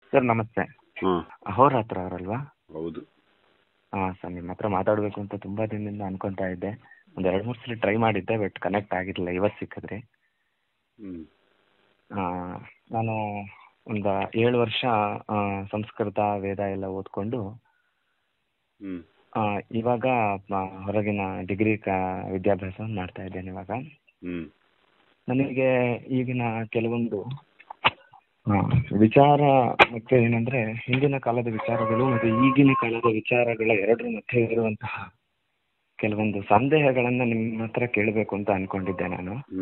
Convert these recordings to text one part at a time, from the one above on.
Sir ನಮಸ್ತೆ ಹಾಂ ಅಹೋರಾತ್ರ ಅವರಲ್ವಾ ಹೌದು ಹಾಂ ಸರ್ ನಿಮ್ಮ ಹತ್ರ ಮಾತಾಡಬೇಕು ಅಂತ ತುಂಬ ದಿನದಿಂದ ಅನ್ಕೊತಾ ಇದ್ದೆ ಒಂದು ಎರಡು ಮೂರು ಸಲ ಟ್ರೈ ಮಾಡಿದ್ದೆ ಬಟ್ ಕನೆಕ್ಟ್ ಆಗಿರಲಿಲ್ಲ ಇವತ್ತು ಸಿಕ್ಕಿದ್ರಿ ಹ್ಞೂ ಆ, ನಾನು ಒಂದು ಏಳು ವರ್ಷ ಆ, ಸಂಸ್ಕೃತ ವೇದ ಎಲ್ಲ ಓದ್ಕೊಂಡು ಹ್ಞೂ ಆ, ಇವಾಗ ಆ, ಹೊರಗಿನ ಡಿಗ್ರಿ ಕ ವಿದ್ಯಾಭ್ಯಾಸವನ್ನು ಮಾಡ್ತಾ ಇದ್ದೇನೆ ಇವಾಗ ಹ್ಞೂ ನನಗೆ ಈಗಿನ ಕೆಲವೊಂದು ಆ, ವಿಚಾರ ಮತ್ತೆ ಏನಂದ್ರೆ ಹಿಂದಿನ ಕಾಲದ ವಿಚಾರಗಳು ಮತ್ತು ಈಗಿನ ಕಾಲದ ವಿಚಾರಗಳ ಎರಡರ ಮಧ್ಯೆ ಇರುವಂತಹ ಕೆಲವೊಂದು ಸಂದೇಹಗಳನ್ನ ನಿಮ್ಮ ಹತ್ರ ಕೇಳಬೇಕು ಅಂತ ಅನ್ಕೊಂಡಿದ್ದೆ ನಾನು ಹ್ಞೂ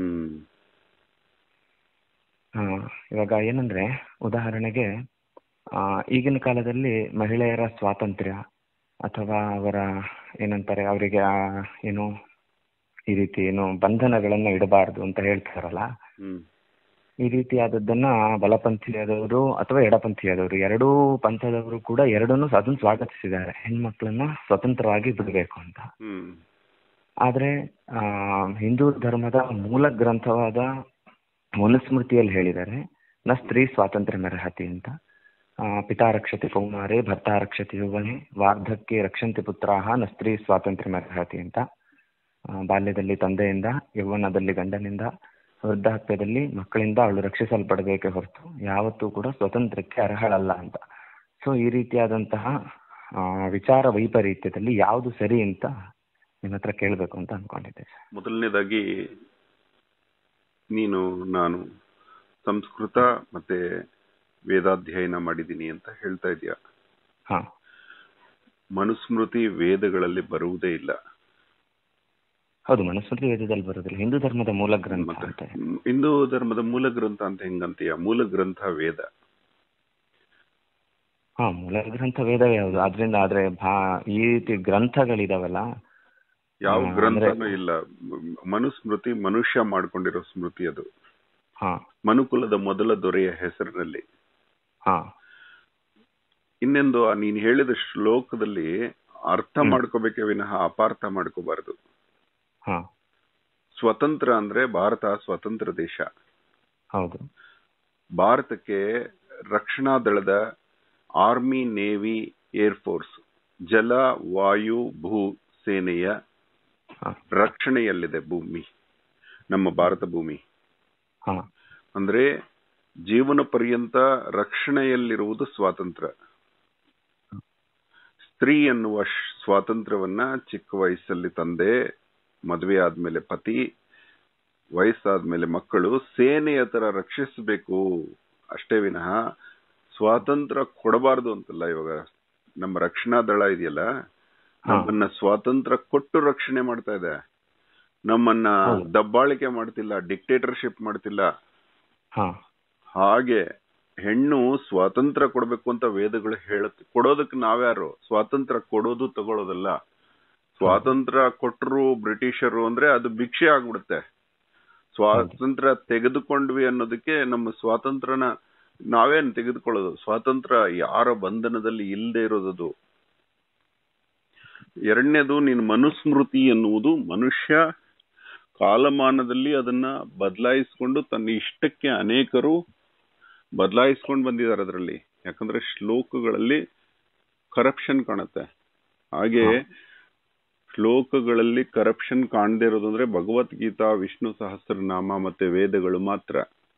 ಆ, ಇವಾಗ ಏನಂದ್ರೆ ಉದಾಹರಣೆಗೆ ಆ, ಈಗಿನ ಕಾಲದಲ್ಲಿ ಮಹಿಳೆಯರ ಸ್ವಾತಂತ್ರ್ಯ ಅಥವಾ ಅವರ ಏನಂತಾರೆ ಅವರಿಗೆ ಆ, ಏನು ಈ ರೀತಿ ಏನು ಬಂಧನಗಳನ್ನ ಇಡಬಾರ್ದು ಅಂತ ಹೇಳ್ತಾರಲ್ಲ ಹ್ಞೂ ಈ ರೀತಿಯಾದದ್ದನ್ನ ಬಲಪಂಥೀಯದವರು ಅಥವಾ ಎಡಪಂಥೀಯದವರು ಎರಡೂ ಪಂಥದವರು ಕೂಡ ಎರಡನ್ನೂ ಅದನ್ನು ಸ್ವಾಗತಿಸಿದ್ದಾರೆ ಹೆಣ್ಮಕ್ಳನ್ನ ಸ್ವತಂತ್ರವಾಗಿ ಬಿಡಬೇಕು ಅಂತ ಹ್ಞೂ ಆದ್ರೆ ಆ, ಹಿಂದೂ ಧರ್ಮದ ಮೂಲ ಗ್ರಂಥವಾದ ಮನುಸ್ಮೃತಿಯಲ್ಲಿ ಹೇಳಿದ್ದಾರೆ ನ ಸ್ತ್ರೀ ಸ್ವಾತಂತ್ರ್ಯ ಮೆರಹತಿ ಅಂತ ಆ, ಪಿತಾ ರಕ್ಷತಿ ಕೌಮಾರೆ ಭರ್ತಾ ರಕ್ಷತಿ ಯೌವನೆ ವಾರ್ಧಕ್ಯ ರಕ್ಷಂತಿ ಪುತ್ರಾಹ ನ ಸ್ತ್ರೀ ಸ್ವಾತಂತ್ರ್ಯ ಮೆರಹತಿ ಅಂತ ಆ, ಬಾಲ್ಯದಲ್ಲಿ ತಂದೆಯಿಂದ ಯೌವನದಲ್ಲಿ ಗಂಡನಿಂದ ವೃದ್ಧಾಪ್ಯದಲ್ಲಿ ಮಕ್ಕಳಿಂದ ಅವಳು ರಕ್ಷಿಸಲ್ಪಡಬೇಕೇ ಹೊರತು ಯಾವತ್ತೂ ಕೂಡ ಸ್ವತಂತ್ರಕ್ಕೆ ಅರ್ಹಳಲ್ಲ ಅಂತ ಸೊ ಈ ರೀತಿಯಾದಂತಹ ಆ, ವಿಚಾರ ವೈಪರೀತ್ಯದಲ್ಲಿ ಯಾವುದು ಸರಿ ಅಂತ ನಿಮ್ಮ ಹತ್ರ ಕೇಳಬೇಕು ಅಂತ ಅನ್ಕೊಂಡಿದ್ದೆ ಮೊದಲನೇದಾಗಿ ನೀನು ನಾನು ಸಂಸ್ಕೃತ ಮತ್ತೆ ವೇದಾಧ್ಯಯನ ಮಾಡಿದ್ದೀನಿ ಅಂತ ಹೇಳ್ತಾ ಇದೀಯ ಹಾ ಮನುಸ್ಮೃತಿ ವೇದಗಳಲ್ಲಿ ಬರುವುದೇ ಇಲ್ಲ ಹೌದು ಮನುಸ್ಮೃತಿ ವೇದದಲ್ಲಿ ಬರೋದಿಲ್ಲ ಹಿಂದೂ ಧರ್ಮದ ಮೂಲ ಗ್ರಂಥ ಮತ್ತೆ ಅಂತೆ ಹ್ಮ್, ಹಿಂದೂ ಧರ್ಮದ ಮೂಲ ಗ್ರಂಥ ಅಂತ ಹೆಂಗಂತೀಯ ಮೂಲ ಗ್ರಂಥ ವೇದ ಹಾ ಮೂಲ ಗ್ರಂಥ ವೇದವೇ ಹೌದು ಅದರಿಂದ ಆದ್ರೆ ಭಾ ಈ ರೀತಿ ಗ್ರಂಥಗಳಿದಾವಲ್ಲ ಯಾವ ಹಾ, ಗ್ರಂಥನೂ ಅಂದ್ರೆ- ಇಲ್ಲ ಮ್- ಮನುಸ್ಮೃತಿ ಮನುಷ್ಯ ಮಾಡ್ಕೊಂಡಿರೋ ಸ್ಮೃತಿ ಅದು ಹಾ ಮನುಕುಲದ ಮೊದಲ ದೊರೆಯ ಹೆಸರಿನಲ್ಲಿ ಹಾ ಇನ್ನೊಂದು ಆ ನೀನ್ ಹೇಳಿದ ಶ್ಲೋಕದಲ್ಲಿ ಅರ್ಥ ಹ್ಮ್. ಮಾಡ್ಕೋಬೇಕೆ ವಿನಃ ಅಪಾರ್ಥ ಮಾಡ್ಕೋಬಾರದು ಹಾ ಸ್ವತಂತ್ರ ಅಂದ್ರೆ ಭಾರತ ಸ್ವತಂತ್ರ ದೇಶ ಹೌದು ಭಾರತಕ್ಕೆ ರಕ್ಷಣಾ ದಳದ ಆರ್ಮಿ ನೇವಿ ಏರ್ ಫೋರ್ಸ್ ಜಲ ವಾಯು ಭೂ ಸೇನೆಯ ಹಾ ರಕ್ಷಣೆಯಲ್ಲಿದೆ ಭೂಮಿ ನಮ್ಮ ಭಾರತ ಭೂಮಿ ಹಾ ಅಂದ್ರೆ ಜೀವನ ಪರ್ಯಂತ ರಕ್ಷಣೆಯಲ್ಲಿರುವುದು ಸ್ವಾತಂತ್ರ್ಯ ಸ್ತ್ರೀ ಎನ್ನುವ ಶ್- ಸ್ವಾತಂತ್ರ್ಯವನ್ನ ಚಿಕ್ಕ ವಯಸ್ಸಲ್ಲಿ ತಂದೆ ಮದುವೆ ಆದ್ಮೇಲೆ ಪತಿ ವಯಸ್ಸಾದ್ಮೇಲೆ ಮಕ್ಕಳು ಸೇನೆಯ ತರ ರಕ್ಷಿಸಬೇಕು ಅಷ್ಟೇ ವಿನಃ ಸ್ವಾತಂತ್ರ್ಯ ಕೊಡಬಾರ್ದು ಅಂತಲ್ಲ ಇವಾಗ ನಮ್ಮ ರಕ್ಷಣಾ ದಳ ಇದೆಯಲ್ಲ ಹಾ. ನಮ್ಮನ್ನ ಸ್ವಾತಂತ್ರ್ಯ ಕೊಟ್ಟು ರಕ್ಷಣೆ ಮಾಡ್ತಾ ಇದೆ ನಮ್ಮನ್ನ ಹೌದು. ದಬ್ಬಾಳಿಕೆ ಮಾಡ್ತಿಲ್ಲ ಡಿಕ್ಟೇಟರ್ಶಿಪ್ ಮಾಡ್ತಿಲ್ಲ ಹಾ ಹಾಗೆ ಹೆಣ್ಣು ಸ್ವಾತಂತ್ರ್ಯ ಕೊಡ್ಬೇಕು ಅಂತ ವೇದಗಳು ಹೇಳುತ್ತೆ ಕೊಡೋದಕ್ಕೆ ನಾವ್ಯಾರು ಸ್ವಾತಂತ್ರ್ಯ ಕೊಡೋದು ತಗೊಳ್ಳೋದಲ್ಲ ಸ್ವಾತಂತ್ರ್ಯ ಕೊಟ್ಟರು ಬ್ರಿಟಿಷರು ಅಂದ್ರೆ ಅದು ಭಿಕ್ಷೆ ಆಗ್ಬಿಡುತ್ತೆ ಸ್ವಾತಂತ್ರ್ಯ ತೆಗೆದುಕೊಂಡ್ವಿ ಅನ್ನೋದಕ್ಕೆ ನಮ್ಮ ಸ್ವಾತಂತ್ರ್ಯನ ನಾವೇನ್ ತೆಗೆದುಕೊಳ್ಳೋದು ಸ್ವಾತಂತ್ರ್ಯ ಯಾರ ಬಂಧನದಲ್ಲಿ ಇಲ್ಲದೆ ಇರೋದದು ಎರಡನೇದು ನೀನು ಮನುಸ್ಮೃತಿ ಎನ್ನುವುದು ಮನುಷ್ಯ ಕಾಲಮಾನದಲ್ಲಿ ಅದನ್ನ ಬದಲಾಯಿಸಿಕೊಂಡು ತನ್ನ ಇಷ್ಟಕ್ಕೆ ಅನೇಕರು ಬದಲಾಯಿಸ್ಕೊಂಡು ಬಂದಿದ್ದಾರೆ ಅದರಲ್ಲಿ ಯಾಕಂದ್ರೆ ಶ್ಲೋಕಗಳಲ್ಲಿ ಕರಪ್ಷನ್ ಕಾಣುತ್ತೆ ಹಾಗೆ ಶ್ಲೋಕಗಳಲ್ಲಿ ಕರಪ್ಷನ್ ಕಾಣದೇ ಇರೋದು ಅಂದ್ರೆ ಭಗವದ್ಗೀತಾ ವಿಷ್ಣು ಸಹಸ್ರನಾಮ ಮತ್ತೆ ವೇದಗಳು ಮಾತ್ರ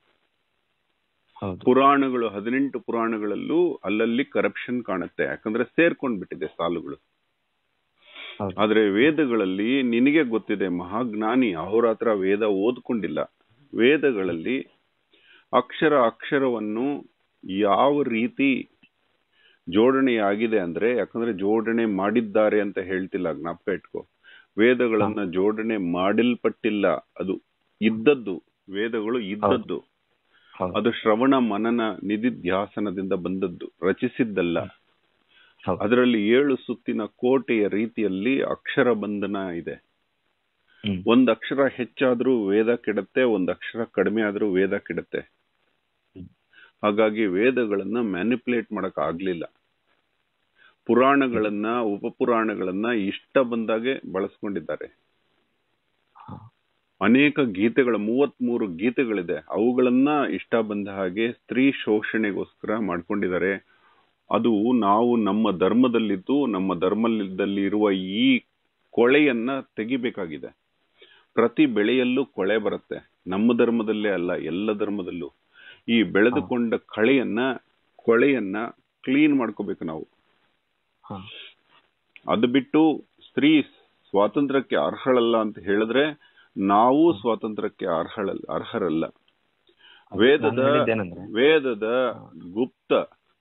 ಹೌದು ಪುರಾಣಗಳು ಹದಿನೆಂಟು ಪುರಾಣಗಳಲ್ಲೂ ಅಲ್ಲಲ್ಲಿ ಕರಪ್ಷನ್ ಕಾಣುತ್ತೆ ಯಾಕಂದ್ರೆ ಸೇರ್ಕೊಂಡ್ಬಿಟ್ಟಿದೆ ಸಾಲುಗಳು ಹೌದು ಆದ್ರೆ ವೇದಗಳಲ್ಲಿ ನಿನಗೆ ಗೊತ್ತಿದೆ ಮಹಾಜ್ಞಾನಿ ಅಹೋರಾತ್ರ ವೇದ ಓದ್ಕೊಂಡಿಲ್ಲ ವೇದಗಳಲ್ಲಿ ಅಕ್ಷರ ಅಕ್ಷರವನ್ನು ಯಾವ ರೀತಿ ಜೋಡಣೆಯಾಗಿದೆ ಅಂದ್ರೆ ಯಾಕಂದ್ರೆ ಜೋಡಣೆ ಮಾಡಿದ್ದಾರೆ ಅಂತ ಹೇಳ್ತಿಲ್ಲ ಜ್ಞಾಪಕ ಇಟ್ಕೋ ವೇದಗಳನ್ನ ಜೋಡಣೆ ಮಾಡಿಲ್ಪಟ್ಟಿಲ್ಲ ಅದು ಇದ್ದದ್ದು ವೇದಗಳು ಇದ್ದದ್ದು ಹೌದು ಅದು ಶ್ರವಣ ಮನನ ನಿಧಿಧ್ಯಾಸನದಿಂದ ಬಂದದ್ದು ರಚಿಸಿದ್ದಲ್ಲ ಹೌದು ಅದರಲ್ಲಿ ಏಳು ಸುತ್ತಿನ ಕೋಟೆಯ ರೀತಿಯಲ್ಲಿ ಅಕ್ಷರ ಬಂಧನ ಇದೆ ಹ್ಮ್ ಒಂದ್ ಅಕ್ಷರ ಹೆಚ್ಚಾದ್ರೂ ವೇದ ಕೆಡುತ್ತೆ ಒಂದ್ ಅಕ್ಷರ ಕಡಿಮೆ ಆದ್ರೂ ವೇದ ಕೆಡುತ್ತೆ ಹ್ಮ್. ಹಾಗಾಗಿ ವೇದಗಳನ್ನ ಮ್ಯಾನಿಪುಲೇಟ್ ಮಾಡಕ್ ಆಗ್ಲಿಲ್ಲ ಪುರಾಣಗಳನ್ನ ಉಪಪುರಾಣಗಳನ್ನ ಇಷ್ಟ ಬಂದಾಗೆ ಬಳಸ್ಕೊಂಡಿದ್ದಾರೆ ಹಾ. ಅನೇಕ ಗೀತೆಗಳ ಮೂವತ್ಮೂರು ಗೀತೆಗಳಿದೆ ಅವುಗಳನ್ನ ಇಷ್ಟ ಬಂದ ಹಾಗೆ ಸ್ತ್ರೀ ಶೋಷಣೆಗೋಸ್ಕರ ಮಾಡ್ಕೊಂಡಿದ್ದಾರೆ ಅದು ನಾವು ನಮ್ಮ ಧರ್ಮದಲ್ಲಿದ್ದು ನಮ್ಮ ಧರ್ಮದಲ್ಲಿ ಇರುವ ಈ ಕೊಳೆಯನ್ನ ತೆಗಿಬೇಕಾಗಿದೆ ಪ್ರತಿ ಬೆಳೆಯಲ್ಲೂ ಕೊಳೆ ಬರುತ್ತೆ ನಮ್ಮ ಧರ್ಮದಲ್ಲೇ ಅಲ್ಲ ಎಲ್ಲ ಧರ್ಮದಲ್ಲೂ ಈ ಬೆಳೆದುಕೊಂಡ ಕಳೆಯನ್ನ ಕೊಳೆಯನ್ನ ಕ್ಲೀನ್ ಮಾಡ್ಕೋಬೇಕು ನಾವು ಹಾ ಅದು ಬಿಟ್ಟು ಸ್ತ್ರೀ ಸ್ವಾತಂತ್ರ್ಯಕ್ಕೆ ಅರ್ಹಳಲ್ಲ ಅಂತ ಹೇಳಿದ್ರೆ ನಾವು ಸ್ವಾತಂತ್ರ್ಯಕ್ಕೆ ಅರ್ಹಳಲ್ಲ ಅರ್ಹರಲ್ಲ ವೇದದ ನಾನು ಹೇಳಿದ್ದೇನೆಂದ್ರೆ ವೇದದ ಗುಪ್ತ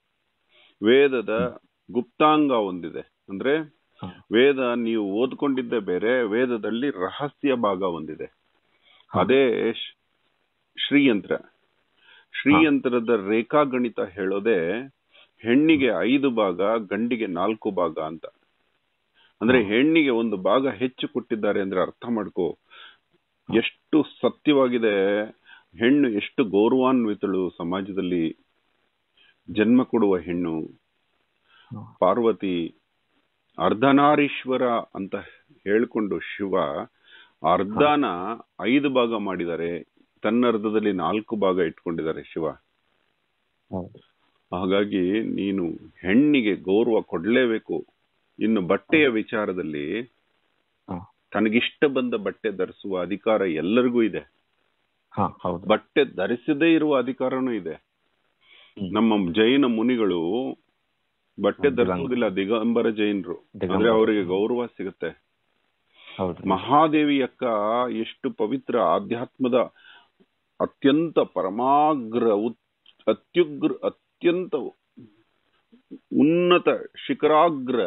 ವೇದದ ಗುಪ್ತಾಂಗ ಒಂದಿದೆ ಅಂದ್ರೆ ಹಾ. ವೇದ ನೀವು ಓದ್ಕೊಂಡಿದ್ದೇ ಬೇರೆ ವೇದದಲ್ಲಿ ರಹಸ್ಯ ಭಾಗ ಒಂದಿದೆ ಅದೇ ಶ್- ಶ್ರೀಯಂತ್ರ ಶ್ರೀಯಂತ್ರದ ರೇಖಾಗಣಿತ ಹೇಳೋದೇ ಹೆಣ್ಣಿಗೆ ಐದು ಭಾಗ ಗಂಡಿಗೆ ನಾಲ್ಕು ಭಾಗ ಅಂತ ಅಂದ್ರೆ ಹೆಣ್ಣಿಗೆ ಒಂದು ಭಾಗ ಹೆಚ್ಚು ಕೊಟ್ಟಿದ್ದಾರೆ ಅಂದ್ರೆ ಅರ್ಥ ಮಾಡ್ಕೋ ಎಷ್ಟು ಸತ್ಯವಾಗಿದೆ ಹೆಣ್ಣು ಎಷ್ಟು ಗೌರವಾನ್ವಿತಳು ಸಮಾಜದಲ್ಲಿ ಜನ್ಮ ಕೊಡುವ ಹೆಣ್ಣು ಹಾ. ಪಾರ್ವತಿ ಅರ್ಧನಾರೀಶ್ವರ ಅಂತ ಹೇಳ್ಕೊಂಡು ಶಿವ ಅರ್ಧನ ಐದು ಭಾಗ ಮಾಡಿದ್ದಾರೆ ತನ್ನರ್ಧದಲ್ಲಿ ನಾಲ್ಕು ಭಾಗ ಇಟ್ಕೊಂಡಿದ್ದಾರೆ ಶಿವ ಹೌದು ಹಾಗಾಗಿ ನೀನು ಹೆಣ್ಣಿಗೆ ಗೌರವ ಕೊಡ್ಲೇಬೇಕು ಇನ್ನು ಬಟ್ಟೆಯ ವಿಚಾರದಲ್ಲಿ ಹಾ ತನಗಿಷ್ಟ ಬಂದ ಬಟ್ಟೆ ಧರಿಸುವ ಅಧಿಕಾರ ಎಲ್ಲರಿಗೂ ಇದೆ ಹಾ ಹೌದು ಬಟ್ಟೆ ಧರಿಸದೇ ಇರುವ ಅಧಿಕಾರನೂ ಇದೆ ಹ್ಮ್. ನಮ್ಮ ಜೈನ ಮುನಿಗಳು ಬಟ್ಟೆ ಹ್ಮ್, ಧರಿಸುವುದಿಲ್ಲ ದಿಗಂಬರ ಜೈನರು ದಿಗಂಬರ. ಅಂದ್ರೆ ಅವರಿಗೆ ಗೌರವ ಸಿಗುತ್ತೆ ಹೌದು ಮಹಾದೇವಿ ಅಕ್ಕ ಎಷ್ಟು ಪವಿತ್ರ ಆಧ್ಯಾತ್ಮದ ಅತ್ಯಂತ ಪರಮಾಗ್ರ ಉತ್- ಅತ್ಯುಗ್ರ ಅತ್ಯಂತ ಉನ್ನತ ಶಿಖರಾಗ್ರ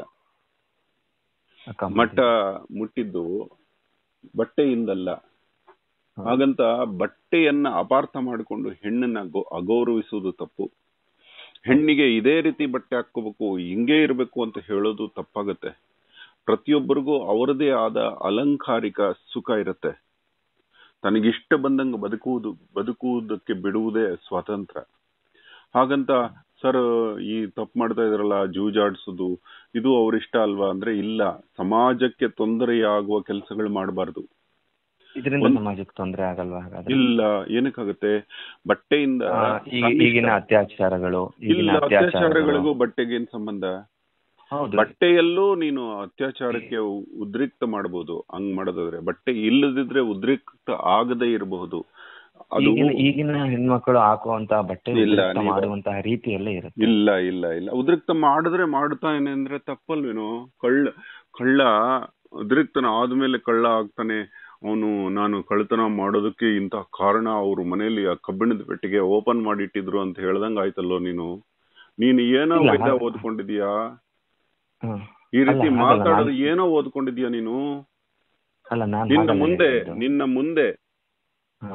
ಅಕ್ಕ ಮಟ್ಟ ಮುಟ್ಟಿದ್ದು ಬಟ್ಟೆಯಿಂದಲ್ಲ ಹಾ. ಹಾಗಂತ ಬಟ್ಟೆಯನ್ನ ಅಪಾರ್ಥ ಮಾಡಿಕೊಂಡು ಹೆಣ್ಣನ್ನ ಗೌ- ಅಗೌರವಿಸುವುದು ತಪ್ಪು ಹೆಣ್ಣಿಗೆ ಇದೇ ರೀತಿ ಬಟ್ಟೆ ಹಾಕೋಬೇಕು ಹಿಂಗೇ ಇರಬೇಕು ಅಂತ ಹೇಳೋದು ತಪ್ಪಾಗತ್ತೆ ಪ್ರತಿಯೊಬ್ಬರಿಗೂ ಅವರದೇ ಆದ ಅಲಂಕಾರಿಕ ಸುಖ ಇರುತ್ತೆ ತನಗಿಷ್ಟ ಬಂದಂಗ ಬದುಕುವುದು ಬದುಕುವುದಕ್ಕೆ ಬಿಡುವುದೇ ಸ್ವಾತಂತ್ರ್ಯ ಹಾಗಂತ ಸರ್ ಈ ತಪ್ಪು ಮಾಡ್ತಾ ಇದ್ರಲ್ಲ ಜೂಜಾಡ್ಸೋದು ಇದು ಅವ್ರಿಷ್ಟ ಅಲ್ವಾ ಅಂದ್ರೆ ಇಲ್ಲ ಸಮಾಜಕ್ಕೆ ತೊಂದರೆಯಾಗುವ ಕೆಲಸಗಳು ಮಾಡಬಾರ್ದು ಇದರಿಂದ ಒಂದ್- ಸಮಾಜಕ್ಕೆ ತೊಂದರೆ ಆಗಲ್ವಾ ಹಾಗಾದ್ರೆ ಇಲ್ಲ ಏನಕ್ಕಾಗುತ್ತೆ ಬಟ್ಟೆಯಿಂದ ಆ, ಈಗ- ತನ್ನಿಷ್ಟ- ಈಗಿನ ಅತ್ಯಾಚಾರಗಳು ಈಗಿನ ಇಲ್ಲ ಅತ್ಯಾಚಾರಗಳು ಅತ್ಯಾಚಾರಗಳಿಗೂ ಬಟ್ಟೆಗೆ ಏನ್ ಸಂಬಂಧ ಹೌದು ಬಟ್ಟೆಯಲ್ಲೂ ನೀನು ಅತ್ಯಾಚಾರಕ್ಕೆ ಉ- ಉದ್ರಿಕ್ತ ಮಾಡಬಹುದು ಹಂಗ್ ಮಾಡೋದಾದ್ರೆ ಬಟ್ಟೆ ಇಲ್ಲದಿದ್ರೆ ಉದ್ರಿಕ್ತ ಆಗದೇ ಇರಬಹುದು ಅದು ಈಗಿನ ಈಗಿನ ಹೆಣ್ಮಕ್ಳು ಹಾಕುವಂತ ಬಟ್ಟೆ ಇಲ್ಲ, ಉದ್ರಿಕ್ತ ನೀವು- ಮಾಡುವಂತಹ ರೀತಿಯಲ್ಲೇ ಇರುತ್ತೆ ಇಲ್ಲ ಇಲ್ಲ ಇಲ್ಲ ಉದ್ರಿಕ್ತ ಮಾಡಿದ್ರೆ ಮಾಡ್ತಾನೆ ಅಂದ್ರೆ ತಪ್ಪಲ್ವೇನೋ ಕಳ್ಳ ಕಳ್ಳ ಉದ್ರಿಕ್ತನ ಆದ್ಮೇಲೆ ಕಳ್ಳ ಆಗ್ತಾನೆ ಅವನು ನಾನು ಕಳ್ಳತನ ಮಾಡೋದಕ್ಕೆ ಇಂತ ಕಾರಣ ಅವ್ರ ಮನೆಯಲ್ಲಿ ಆ ಕಬ್ಬಿಣದ ಪೆಟ್ಟಿಗೆ ಓಪನ್ ಮಾಡಿಟ್ಟಿದ್ರು ಅಂತ ಹೇಳ್ದಂಗ ಆಯ್ತಲ್ಲೋ ನೀನು ನೀನು ಏನೋ ಇಲ್ಲ, ವೇದ ಹಾಗೆ- ಓದ್ಕೊಂಡಿದ್ಯಾ ಹ. ಈ ರೀತಿ ಅಲ್ಲ, ಹಾಗಲ್ಲ, ಮಾತಾಡೋದು ನಾನು- ಏನೋ ಓದ್ಕೊಂಡಿದ್ಯಾ ನೀನು ಅಲ್ಲ ನಾನು ನಿನ್ನ ಹಾಗಲ್ಲ ಮುಂದೆ ಹೇಳಿದ್ದು. ನಿನ್ನ ಮುಂದೆ ಹ.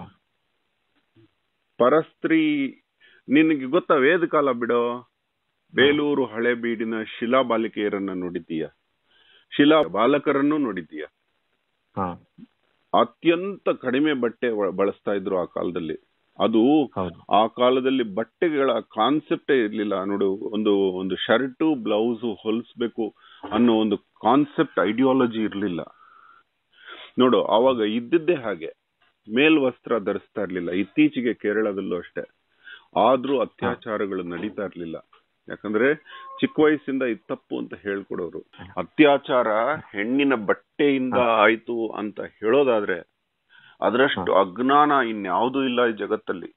ಪರಸ್ತ್ರೀ ನಿನಗೆ ಗೊತ್ತಾ ವೇದ ಕಾಲ ಬಿಡೋ ಬೇಲೂರು ಹಳೆಬೀಡಿನ ಶಿಲಾ ಬಾಲಿಕೆಯರನ್ನ ನೋಡಿದ್ದೀಯ ಶಿಲಾ ಬಾಲಕರನ್ನು ನೋಡಿದ್ದೀಯ ಹ. ಅತ್ಯಂತ ಕಡಿಮೆ ಬಟ್ಟೆ ಒ- ಬಳಸ್ತಾ ಇದ್ರು ಆ ಕಾಲದಲ್ಲಿ ಅದು ಹೌದು ಆ ಕಾಲದಲ್ಲಿ ಬಟ್ಟೆಗಳ ಕಾನ್ಸೆಪ್ಟೇ ಇರ್ಲಿಲ್ಲ ನೋಡು ಒಂದು ಒಂದು ಶರ್ಟು ಬ್ಲೌಸ್ ಹೊಲಿಸ್ಬೇಕು ಅನ್ನೋ ಒಂದು ಕಾನ್ಸೆಪ್ಟ್ ಐಡಿಯಾಲಜಿ ಇರ್ಲಿಲ್ಲ ನೋಡು ಅವಾಗ ಇದ್ದಿದ್ದೇ ಹಾಗೆ ಮೇಲ್ವಸ್ತ್ರ ಧರಿಸ್ತಾ ಇರ್ಲಿಲ್ಲ ಇತ್ತೀಚೆಗೆ ಕೇರಳದಲ್ಲೂ ಅಷ್ಟೇ ಆದ್ರೂ ಅತ್ಯಾಚಾರಗಳು ನಡೀತಾ ಇರ್ಲಿಲ್ಲ ಯಾಕಂದ್ರೆ ಚಿಕ್ಕ ವಯಸ್ಸಿಂದ ಇದು ತಪ್ಪು ಅಂತ ಹೇಳ್ಕೊಡೋರು ಅತ್ಯಾಚಾರ ಹೆಣ್ಣಿನ ಬಟ್ಟೆಯಿಂದ ಆಯ್ತು ಅಂತ ಹೇಳೋದಾದ್ರೆ ಅದರಷ್ಟು ಅಜ್ಞಾನ ಇನ್ಯಾವುದೂ ಇಲ್ಲ ಈ ಜಗತ್ತಲ್ಲಿ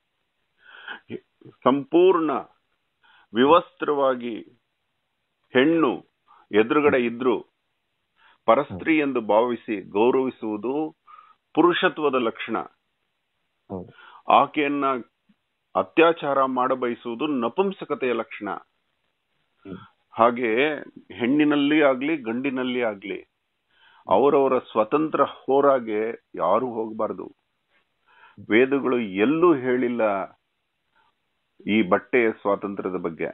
ಸಂಪೂರ್ಣ ವಿವಸ್ತ್ರವಾಗಿ ಹೆಣ್ಣು ಎದುರುಗಡೆ ಇದ್ರು ಪರಸ್ತ್ರೀ ಎಂದು ಭಾವಿಸಿ ಗೌರವಿಸುವುದು ಪುರುಷತ್ವದ ಲಕ್ಷಣ ಹೌದು ಆಕೆಯನ್ನ ಅತ್ಯಾಚಾರ ಮಾಡಬಯಸುವುದು ನಪುಂಸಕತೆಯ ಲಕ್ಷಣ ಹ್ಮ್. ಹಾಗೆ ಹೆಣ್ಣಿನಲ್ಲಿ ಆಗ್ಲಿ ಗಂಡಿನಲ್ಲಿ ಆಗ್ಲಿ ಅವರವರ ಸ್ವತಂತ್ರ ಹೋರಾಗೆ ಯಾರು ಹೋಗಬಾರದು ವೇದಗಳು ಎಲ್ಲೂ ಹೇಳಿಲ್ಲ ಈ ಬಟ್ಟೆಯ ಸ್ವಾತಂತ್ರ್ಯದ ಬಗ್ಗೆ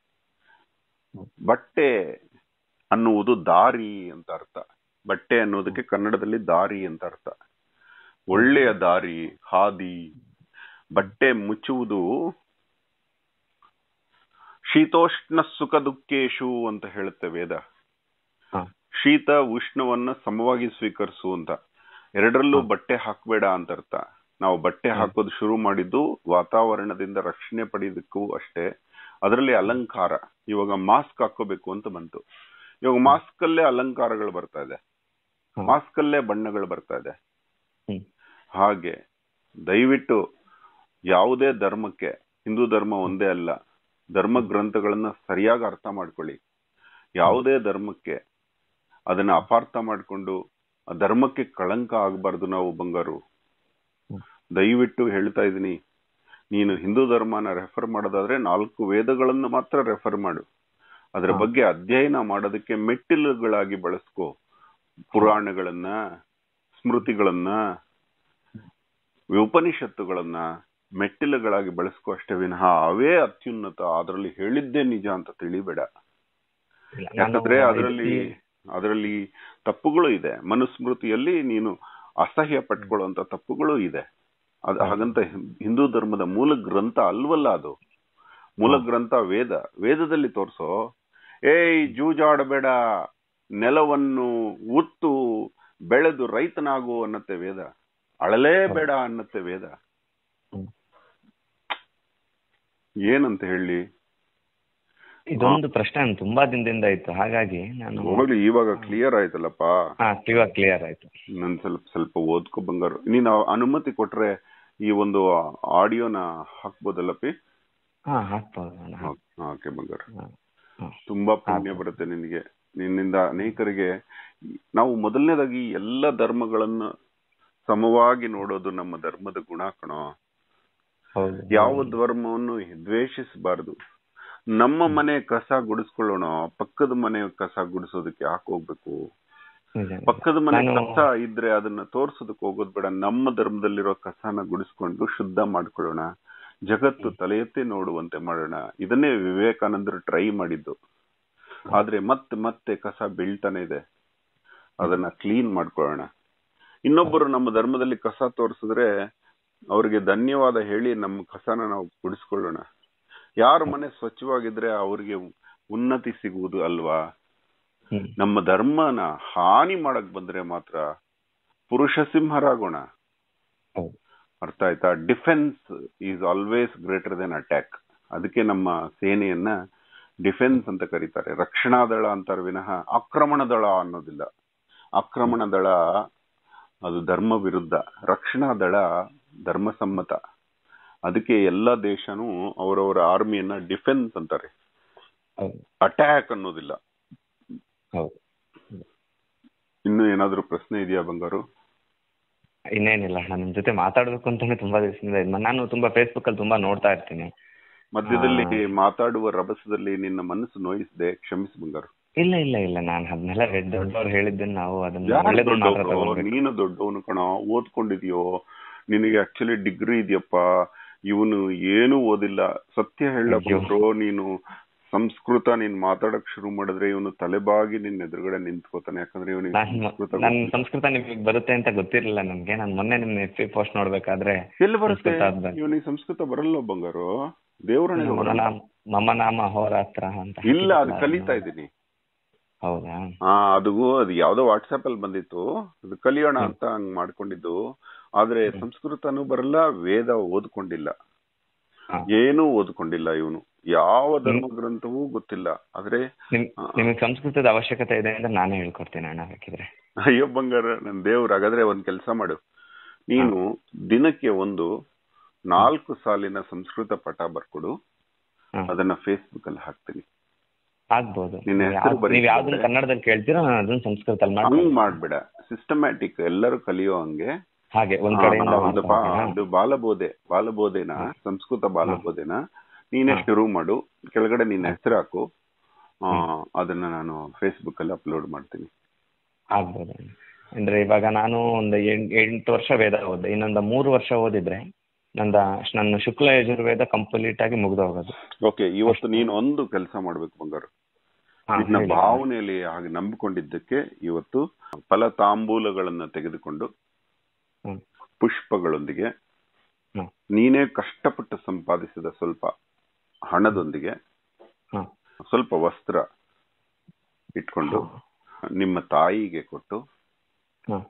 ಬಟ್ಟೆ ಅನ್ನುವುದು ದಾರಿ ಅಂತ ಅರ್ಥ ಬಟ್ಟೆ ಅನ್ನೋದಕ್ಕೆ ಕನ್ನಡದಲ್ಲಿ ದಾರಿ ಅಂತ ಅರ್ಥ ಒಳ್ಳೆಯ ದಾರಿ ಹಾದಿ ಬಟ್ಟೆ ಮುಚ್ಚುವುದು ಶೀತೋಷ್ಣ ಸುಖ ದುಃಖೇಶು ಅಂತ ಹೇಳುತ್ತೆ ವೇದ ಹ. ಶೀತ ಉಷ್ಣವನ್ನ ಸಮವಾಗಿ ಸ್ವೀಕರಿಸು ಅಂತ ಎರಡರಲ್ಲೂ ಬಟ್ಟೆ ಹಾಕ್ಬೇಡ ಅಂತ ಅರ್ಥ ನಾವು ಬಟ್ಟೆ ಹಾಕೋದು ಶುರು ಮಾಡಿದ್ದು ವಾತಾವರಣದಿಂದ ರಕ್ಷಣೆ ಪಡೆಯೋದಕ್ಕೂ ಅಷ್ಟೇ ಅದರಲ್ಲಿ ಅಲಂಕಾರ ಇವಾಗ ಮಾಸ್ಕ್ ಹಾಕೋಬೇಕು ಅಂತ ಬಂತು ಇವಾಗ ಮಾಸ್ಕ್ ಅಲ್ಲೇ ಅಲಂಕಾರಗಳು ಬರ್ತಾ ಇದೆ ಹಾ. ಮಾಸ್ಕ್ ಅಲ್ಲೇ ಬಣ್ಣಗಳು ಬರ್ತಾ ಇದೆ ಹ್ಮ್. ಹಾಗೆ ದಯವಿಟ್ಟು ಯಾವುದೇ ಧರ್ಮಕ್ಕೆ ಹಿಂದೂ ಧರ್ಮ ಒಂದೇ ಅಲ್ಲ ಧರ್ಮ ಗ್ರಂಥಗಳನ್ನ ಸರಿಯಾಗಿ ಅರ್ಥ ಮಾಡ್ಕೊಳ್ಳಿ ಯಾವುದೇ ಧರ್ಮಕ್ಕೆ ಅದನ್ನ ಅಪಾರ್ಥ ಮಾಡಿಕೊಂಡು ಆ ಧರ್ಮಕ್ಕೆ ಕಳಂಕ ಆಗಬಾರ್ದು ನಾವು ಬಂಗಾರು ಹ್ಮ್. ದಯವಿಟ್ಟು ಹೇಳ್ತಾ ಇದೀನಿ ನೀನು ಹಿಂದೂ ಧರ್ಮನ ರೆಫರ್ ಮಾಡೋದಾದ್ರೆ ನಾಲ್ಕು ವೇದಗಳನ್ನು ಮಾತ್ರ ರೆಫರ್ ಮಾಡು ಅದರ ಹಾ. ಬಗ್ಗೆ ಅಧ್ಯಯನ ಮಾಡೋದಕ್ಕೆ ಮೆಟ್ಟಿಲುಗಳಾಗಿ ಬಳಸ್ಕೋ ಪುರಾಣಗಳನ್ನ ಸ್ಮೃತಿಗಳನ್ನ ಉಪನಿಷತ್ತುಗಳನ್ನ ಮೆಟ್ಟಿಲುಗಳಾಗಿ ಬಳಸ್ಕೋ ಅಷ್ಟೇ ವಿನಃ ಅವೇ ಅತ್ಯುನ್ನತ ಅದರಲ್ಲಿ ಹೇಳಿದ್ದೇ ನಿಜ ಅಂತ ತಿಳಿಬೇಡ ಇಲ್ಲ, ನಾನು ಯಾಕಂದ್ರೆ ಅದರಲ್ಲಿ ಈ- ಅದರಲ್ಲಿ ತಪ್ಪುಗಳು ಇದೆ ಮನುಸ್ಮೃತಿಯಲ್ಲಿ ನೀನು ಅಸಹ್ಯ ಪಟ್ಕೊಳ್ಳುವಂತ ತಪ್ಪುಗಳು ಇದೆ ಅದ್ ಹೌದು. ಹಾಗಂತ ಹಿಂ- ಹಿಂದೂ ಧರ್ಮದ ಮೂಲ ಗ್ರಂಥ ಅಲ್ವಲ್ಲ ಅದು ಮೂಲ ಗ್ರಂಥ ವೇದ ವೇದದಲ್ಲಿ ತೋರ್ಸೋ ಏಯ್ ಜೂಜಾಡಬೇಡ ನೆಲವನ್ನು ಉತ್ತು ಬೆಳೆದು ರೈತನಾಗು ಅನ್ನತ್ತೆ ವೇದ ಅಳಲೇ ಬೇಡ ಅನ್ನತ್ತೆ ವೇದ ಹ್ಮ್. ಏನಂತ ಹೇಳಿ ಇದೊಂದು ಪ್ರಶ್ನೆ ನನ್ಗೆ ತುಂಬಾ ದಿನದಿಂದ ಇತ್ತು ಹಾಗಾಗಿ ನಾನು ಹೋಗ್ಲಿ ಇವಾಗ ಕ್ಲಿಯರ್ ಆಯ್ತಲ್ಲಪ್ಪ ಹಾ ಇವಾಗ ಕ್ಲಿಯರ್ ಆಯ್ತು ನನ್ ಸ್ವಲ್ಪ ಸ್ವಲ್ಪ ಓದ್ಕೊ ಬಂಗಾರು ನೀನು ಅನುಮತಿ ಕೊಟ್ರೆ ಈ ಒಂದು ಆಡಿಯೋನ ಹಾಕ್ಬೋದಲ್ಲ ಪಿ ಹಾ ಹಾಕ್ಬೋದು ನಾನು ಹಾಕ್- ಓಕೆ ಬಂಗಾರು ಹಾ, ಹಾ. ತುಂಬಾ ಪುಣ್ಯ ಬರುತ್ತೆ ನಿನಗೆ ನಿನ್ನಿಂದ ಅನೇಕರಿಗೆ ನಾವು ಮೊದಲನೇದಾಗಿ ಎಲ್ಲ ಧರ್ಮಗಳನ್ನ ಸಮವಾಗಿ ನೋಡೋದು ನಮ್ಮ ಧರ್ಮದ ಗುಣ ಕಣೋ ಹೌದು ಯಾವ ಧರ್ಮವನ್ನು ದ್ವೇಷಿಸಬಾರದು ನಮ್ಮ ಮನೆ ಕಸ ಗುಡಿಸ್ಕೊಳ್ಳೋಣ ಪಕ್ಕದ ಮನೆ ಕಸ ಗುಡಿಸೋದಕ್ಕೆ ಯಾಕೆ ಹೋಗ್ಬೇಕು ನಿಜ. ಪಕ್ಕದ ಮನೆ ನಾನು- ಕಸ ಇದ್ರೆ ಅದನ್ನ ತೋರ್ಸೋದಕ್ಕೆ ಹೋಗೋದ್ ಬೇಡ ನಮ್ಮ ಧರ್ಮದಲ್ಲಿರೋ ಕಸನ ಗುಡಿಸ್ಕೊಂಡು ಶುದ್ಧ ಮಾಡ್ಕೊಳ್ಳೋಣ ಜಗತ್ತು ತಲೆ ಎತ್ತಿ ನೋಡುವಂತೆ ಮಾಡೋಣ ಇದನ್ನೇ ವಿವೇಕಾನಂದರು ಟ್ರೈ ಮಾಡಿದ್ದು ಆದ್ರೆ ಮತ್ತೆ ಮತ್ತೆ ಕಸ ಬೀಳ್ತಾನೆ ಇದೆ ಅದನ್ನ ಕ್ಲೀನ್ ಮಾಡ್ಕೊಳ್ಳೋಣ ಇನ್ನೊಬ್ಬರು ನಮ್ಮ ಧರ್ಮದಲ್ಲಿ ಕಸ ತೋರಿಸಿದ್ರೆ ಅವ್ರಿಗೆ ಧನ್ಯವಾದ ಹೇಳಿ ನಮ್ಮ ಕಸನ ನಾವು ಗುಡಿಸ್ಕೊಳ್ಳೋಣ ಯಾರ ಮನೆ ಸ್ವಚ್ಛವಾಗಿದ್ರೆ ಅವ್ರಿಗೆ ಉನ್ನತಿ ಸಿಗುವುದು ಅಲ್ವಾ ಹ್ಮ್. ನಮ್ಮ ಧರ್ಮನ ಹಾನಿ ಮಾಡಕ್ ಬಂದ್ರೆ ಮಾತ್ರ ಪುರುಷ ಸಿಂಹರಾಗೋಣ ಹೌದು. ಅರ್ಥ ಆಯ್ತಾ defence is always greater than attack ಅದಕ್ಕೆ ನಮ್ಮ ಸೇನೆಯನ್ನ ಡಿಫೆನ್ಸ್ ಅಂತ ಕರೀತಾರೆ ರಕ್ಷಣಾ ದಳ ಅಂತಾರೆ ವಿನಃ ಆಕ್ರಮಣ ದಳ ಅನ್ನೋದಿಲ್ಲ ಆಕ್ರಮಣ ದಳ ಅದು ಧರ್ಮ ವಿರುದ್ಧ ರಕ್ಷಣಾ ದಳ ಧರ್ಮಸಮ್ಮತ ಅದಕ್ಕೆ ಎಲ್ಲ ದೇಶನೂ ಅವರವರ ಆರ್ಮಿಯನ್ನ ಡಿಫೆನ್ಸ್ ಅಂತಾರೆ ಹೌದು ಅಟ್ಯಾಕ್ ಅನ್ನೋದಿಲ್ಲ ಹೌದು ಇನ್ನು ಏನಾದ್ರೂ ಪ್ರಶ್ನೆ ಇದೆಯಾ ಬಂಗಾರು ಇನ್ನೇನಿಲ್ಲ ನಾನು ನಿಮ್ ಜೊತೆ ಮಾತಾಡ್ಬೇಕು ಅಂತಾನೆ ತುಂಬಾ ದಿವಸದಿಂದ ಇದ್ನ ನಾನು ತುಂಬಾ ಫೇಸ್ಬುಕ್ ಅಲ್ಲಿ ತುಂಬಾ ನೋಡ್ತಾ ಇರ್ತೀನಿ ಮಧ್ಯದಲ್ಲಿ ಮಾತಾಡುವ ರಭಸದಲ್ಲಿ ನಿನ್ನ ಮನಸ್ಸು ನೋಯಿಸಿದೆ ಕ್ಷಮಿಸು ಬಂಗಾರು ಇಲ್ಲ ಇಲ್ಲ ಇಲ್ಲ ನಾನು ಅದನ್ನೆಲ್ಲ ರೆಡ್ ದೊಡ್ಡವ್ರು ಹೇಳಿದ್ದನ್ನ ನಾವು ಅದನ್ನ ಯಾರು ಒಳ್ಳೇದು ಮಾತ್ರ ದೊಡ್ಡವ್ರು? ತಗೊಳ್ಬೇಕು ನೀನು ದೊಡ್ಡವನು ಕಣ ಓದ್ಕೊಂಡಿದ್ಯೋ ನಿನಗೆ ಆಕ್ಚುಲಿ ಡಿಗ್ರಿ ಇದೆಯಪ್ಪ ಇವನು ಏನು ಓದಿಲ್ಲ ಸತ್ಯ ಹೇಳಕ್ಕೊಂಡ್ರು ನೀನು ಸಂಸ್ಕೃತ ನೀನ್ ಮಾತಾಡಕ್ ಶುರು ಮಾಡಿದ್ರೆ ಇವನು ತಲೆಬಾಗಿ ನಿನ್ನ ಎದುರುಗಡೆ ನಿಂತ್ಕೋತಾನೆ ಯಾಕಂದ್ರೆ ಇವನಿಗೆ ನಾನು ಸಂಸ್ಕೃತ ನನ್ ಸಂಸ್ಕೃತ ನಿಮಗೆ ಬರುತ್ತೆ ಅಂತ ಗೊತ್ತಿರಲಿಲ್ಲ ನನ್ಗೆ ನಾನು ಮೊನ್ನೆ ನಿಮ್ ಎಫ್ ಪೋಸ್ಟ್ ನೋಡ್ಬೇಕಾದ್ರೆ ಎಲ್ಲಿ ಬರುತ್ತೆ ಸಂಸ್ಕೃತ ಅದ್ಭುತ. ಇವನಿಗೆ ಸಂಸ್ಕೃತ ಬರಲ್ಲ ಬಂಗಾರು ದೇವರನಿಗೆ ಮಮ ಬರಲ್ಲ ನಾಮ- ಮಮ ನಾಮ ಹೋರಾತ್ರ ಅಂತ ಇಲ್ಲ ಅದು ಹಾಕಿದ್ರಲ್ಲ ಕಲಿತಾ ಅದನ್ನ. ಇದ್ದೀನಿ ಹೌದಾ ಹಾ ಅದು ಅದು ಯಾವ್ದೋ ವಾಟ್ಸ್ಆಪ್ ಅಲ್ಲಿ ಬಂದಿತ್ತು ಅದು ಕಲಿಯೋಣ ಅಂತ ಹಂಗ್ ಮಾಡ್ಕೊಂಡಿದ್ದು ಆದ್ರೆ ಸಂಸ್ಕೃತನೂ ಬರಲ್ಲ ವೇದ ಓದ್ಕೊಂಡಿಲ್ಲ ಹಾ. ಏನೂ ಓದ್ಕೊಂಡಿಲ್ಲ ಇವನು ಯಾವ ಧರ್ಮ ಗ್ರಂಥವೂ ಗೊತ್ತಿಲ್ಲ ಆದ್ರೆ ನಿಮ್ ಹಾ. ನಿಮಗೆ ಸಂಸ್ಕೃತದ ಅವಶ್ಯಕತೆ ಇದೆ ಅಂತ ನಾನೇ ಹೇಳ್ಕೊಡ್ತೀನಿ ಅಣ್ಣ ಬೇಕಿದ್ರೆ ಅಯ್ಯೋ ಬಂಗಾರ ನನ್ ದೇವ್ರ ಹಾಗಾದ್ರೆ ಒಂದ್ ಕೆಲಸ ಮಾಡು ನೀನು ದಿನಕ್ಕೆ ಒಂದು ನಾಲ್ಕು ಸಾಲಿನ ಸಂಸ್ಕೃತ ಪಟ ಬರ್ಕೊಡು ಹಾ. ಅದನ್ನ ಫೇಸ್ಬುಕ್ ಅಲ್ಲಿ ಹಾಕ್ತೀನಿ ಆಗ್ಬೋದು ನಿನ್ನ ನೀವ್ ಹೆಸರು ಯಾವ್ದ್- ಬರೀ ನೀವ್ ಯಾವ್ದನ್ನ ಕನ್ನಡದಲ್ಲಿ ಕೇಳ್ತೀರೋ ನಾನು ಅದನ್ನ ಸಂಸ್ಕೃತದಲ್ಲಿ ಹಂಗ್ ಮಾಡ್ತೀನಿ ಮಾಡ್ಬೇಡ ಸಿಸ್ಟಮ್ಯಾಟಿಕ್ ಎಲ್ಲರೂ ಕಲಿಯೋ ಹಂಗೆ ಹಾಗೆ ಒಂದ್ ಹಾ, ಕಡೆಯಿಂದ ನಾನು ಒಂದು ಬಾ- ಮಾಡ್ಕೊಂತೀನಿ. ಅದು ಬಾಲಬೋಧೆ ಬಾಲಬೋಧೆನ ಹಾ. ಸಂಸ್ಕೃತ ಬಾಲಬೋಧೆನ ನೀನೇ ಹಾ. ಶುರು ಮಾಡು ಕೆಳಗಡೆ ನಿನ್ನ ಹಾ. ಹೆಸರು ಹಾಕು ಆ, ಅದನ್ನ ನಾನು ಫೇಸ್ಬುಕ್ ಅಲ್ಲಿ ಅಪ್ಲೋಡ್ ಮಾಡ್ತೀನಿ ಆಗ್ಬೋದು ಅಂದ್ರೆ ಇವಾಗ ನಾನು ಒಂದು ಎಂಟ್ ಎಂಟು ವರ್ಷ ವೇದ ಓದಿದೆ ಇನ್ನೊಂದು ಮೂರು ವರ್ಷ ಓದಿದ್ರೆ ನಂದ ನನ್ನ ಶುಕ್ಲ ಯಜುರ್ವೇದ ಕಂಪ್ಲೀಟ್ ಆಗಿ ಮುಗ್ದು ಹೋಗೋದು ಓಕೆ ಇವತ್ತು ನೀನು ಒಂದು ಕೆಲಸ ಮಾಡ್ಬೇಕು ಬಂಗಾರು ಹಾ, ನಿನ್ನ ಹೇಳಿ. ಭಾವನೆಯಲ್ಲಿ ಹಾಗೆ ನಂಬಿಕೊಂಡಿದ್ದಕ್ಕೆ ಇವತ್ತು ಫಲ ತಾಂಬೂಲಗಳನ್ನ ತೆಗೆದುಕೊಂಡು ಹ್ಮ್. ಪುಷ್ಪಗಳೊಂದಿಗೆ ಹ್ಮ್. ನೀನೇ ಕಷ್ಟಪಟ್ಟು ಸಂಪಾದಿಸಿದ ಸ್ವಲ್ಪ ಹಣದೊಂದಿಗೆ ಹ್ಮ್. ಸ್ವಲ್ಪ ವಸ್ತ್ರ ಇಟ್ಕೊಂಡು ನಿಮ್ಮ ತಾಯಿಗೆ ಕೊಟ್ಟು ಹ್ಮ್.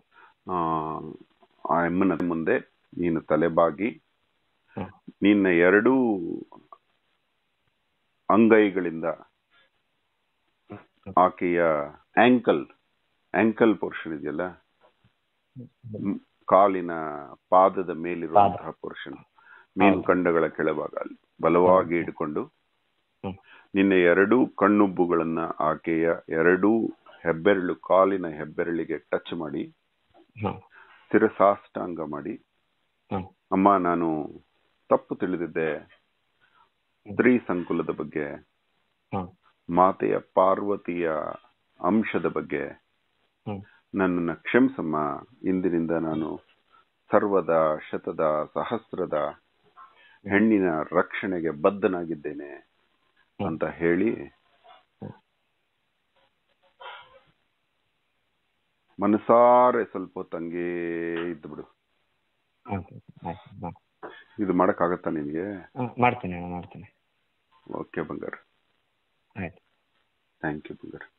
ಆ ಆ ಅಮ್ಮನ ಮುಂದೆ ನೀನು ತಲೆಬಾಗಿ ಹ್ಮ್. ನಿನ್ನ ಎರಡೂ ಅಂಗೈಗಳಿಂದ ಆಕೆಯ ಆಂಕಲ್ ಆಂಕಲ್ ಪೋರ್ಷನ್ ಇದೆಯಲ್ಲ ಮ್, ಕಾಲಿನ ಪಾದದ ಮೇಲಿರುವಂತಹ ಪೋರ್ಷನ್ ಮೀನು ಕಂಡಗಳ ಕೆಳಭಾಗ ಅಲ್ಲಿ ಬಲವಾಗಿ ಹಿಡ್ಕೊಂಡು ಹ್ಮ್. ನಿನ್ನ ಎರಡೂ ಕಣ್ಣುಬ್ಬುಗಳನ್ನ ಆಕೆಯ ಎರಡೂ ಹೆಬ್ಬೆರಳು ಕಾಲಿನ ಹೆಬ್ಬೆರಳಿಗೆ ಟಚ್ ಮಾಡಿ ಹ್ಮ್ ಸ್ಥಿರಸಾಷ್ಟಾಂಗ ಮಾಡಿ ಹ್ಮ್ ಅಮ್ಮ ನಾನು ತಪ್ಪು ತಿಳಿದಿದ್ದೆ ಸ್ತ್ರೀ ಸಂಕುಲದ ಬಗ್ಗೆ ಹ್ಮ್ ಮಾತೆಯ ಪಾರ್ವತಿಯ ಅಂಶದ ಬಗ್ಗೆ ಹ್ಮ್ ನನ್ನನ್ನು ಕ್ಷಮಿಸಮ್ಮ ಇಂದಿನಿಂದ ನಾನು ಸರ್ವದ ಶತದ ಸಹಸ್ರದ ಹೆಣ್ಣಿನ ರಕ್ಷಣೆಗೆ ಬದ್ಧನಾಗಿದ್ದೇನೆ ಅಂತ ಹೇಳಿ ಮನಸಾರೆ ಸ್ವಲ್ಪ ಹೊತ್ತು ಹಂಗೇ ಇದ್ದು ಬಿಡು ಓಕೆ ಆಯ್ತು ಹಾಂ ಇದು ಮಾಡಕ್ಕಾಗತ್ತಾ ನಿನಗೆ ಹಾಂ ಮಾಡ್ತೀನಿ ಅಣ್ಣ ಮಾಡ್ತೀನಿ ಓಕೆ ಬಂಗಾರ ಆಯ್ತು ಥ್ಯಾಂಕ್ ಯು ಬಂಗಾರ